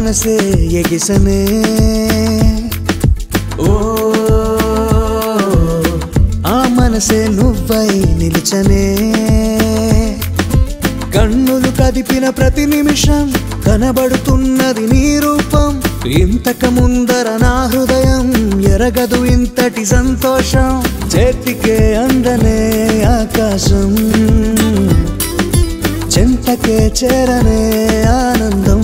మనసే ఎగిసనే ఓ ఆ మనసే నువ్వై నిలిచనే కన్నులు కదిపిన ప్రతి నిమిషం కనబడుతున్నది నీ రూపం ఇంతక ముందర నా హృదయం ఎరగదు ఇంతటి సంతోషం చేతికే అందనే ఆకాశం చెంతకే చేరనే ఆనందం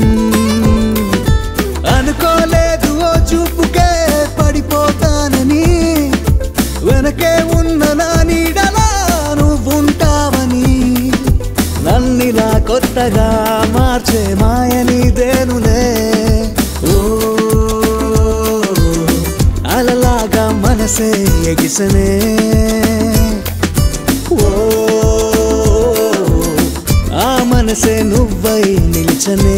అనుకోలేదు ఓ చూపుకే పడిపోతానని వెనకే ఉన్న నా నీడలా నువ్వుంటావని నన్నిలా కొత్తగా మార్చే మాయనిదేనులే ఓ అలలాగా మనసే ఎగిసనే ఓ ఆ మనసే నువ్వై నిలిచనే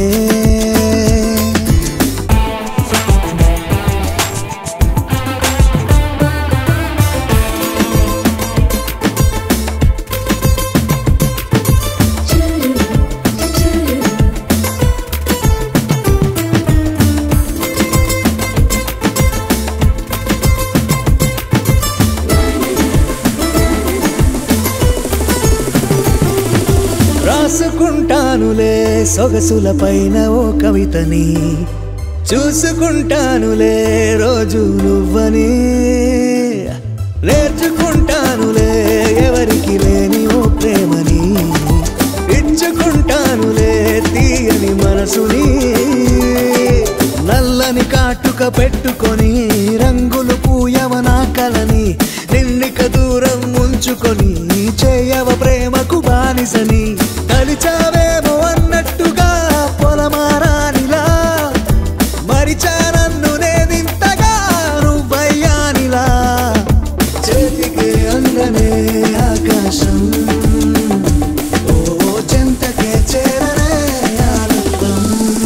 రాసుకుంటానులే సొగసుల పైన ఓ కవితని చూసుకుంటానులే రోజు నువ్వని నేర్చుకుంటానులే ఎవరికి లేని ఓ ప్రేమని ఇచ్చుకుంటానులే తీయని మనసుని నల్లని కాటుక పెట్టుకొని రంగులు పూయవ నా కలని నిన్నిక దూరం ఉంచుకొని చేయవ ప్రేమకు బానిసని కలిచావేమో అన్నట్టుగా పొలమారానిలా మరిచా నన్ను నేనింతగా నువ్వయ్యానిలా చేతికి అందనే ఆకాశం ఓ చెంతకే చేరనే ఆనందం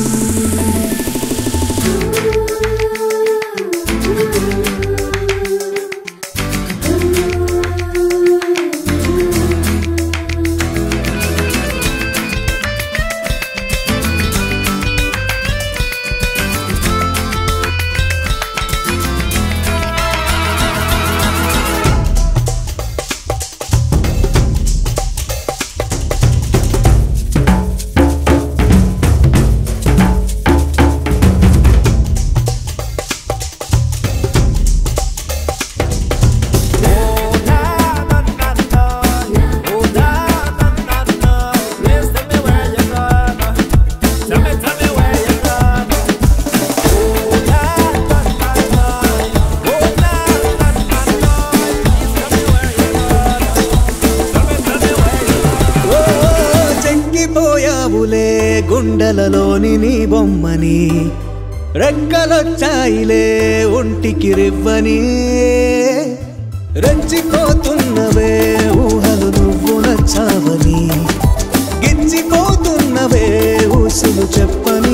ఓ చెక్కిపోయావులే గుండెలలోని నీ బొమ్మని రెక్కలొచ్చాయిలే ఒంటికి రివ్వని రెచ్చిపోతున్నవే ఊహలు నువ్వు నచ్చావని గిచ్చిపోతున్నవే ఊసులు చెప్పని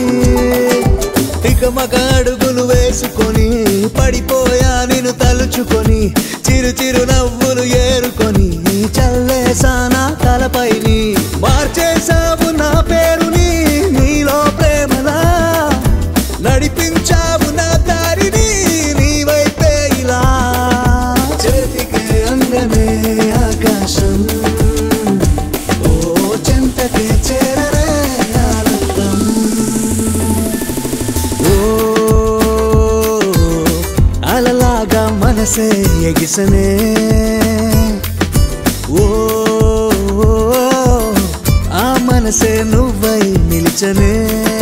ఇక మగ అడుగులు వేసుకొని పడిపోయా నిన్ను తలుచుకొని చిరు చిరు నవ్వులు ఏరుకొని చల్లేసానా తలపైని మార్చేసావు నా పేరుని నీలో ప్రేమలా నడిపించావు నా దారిని నీ వైపే ఇలా చేతికి అందనే ఆకాశం ఓ చెంతకే చేరనే ఆనందం ఓ అలలాగా మనసే ఎగిసనే ఓ ఆ మనసే నువ్వై నిలిచనే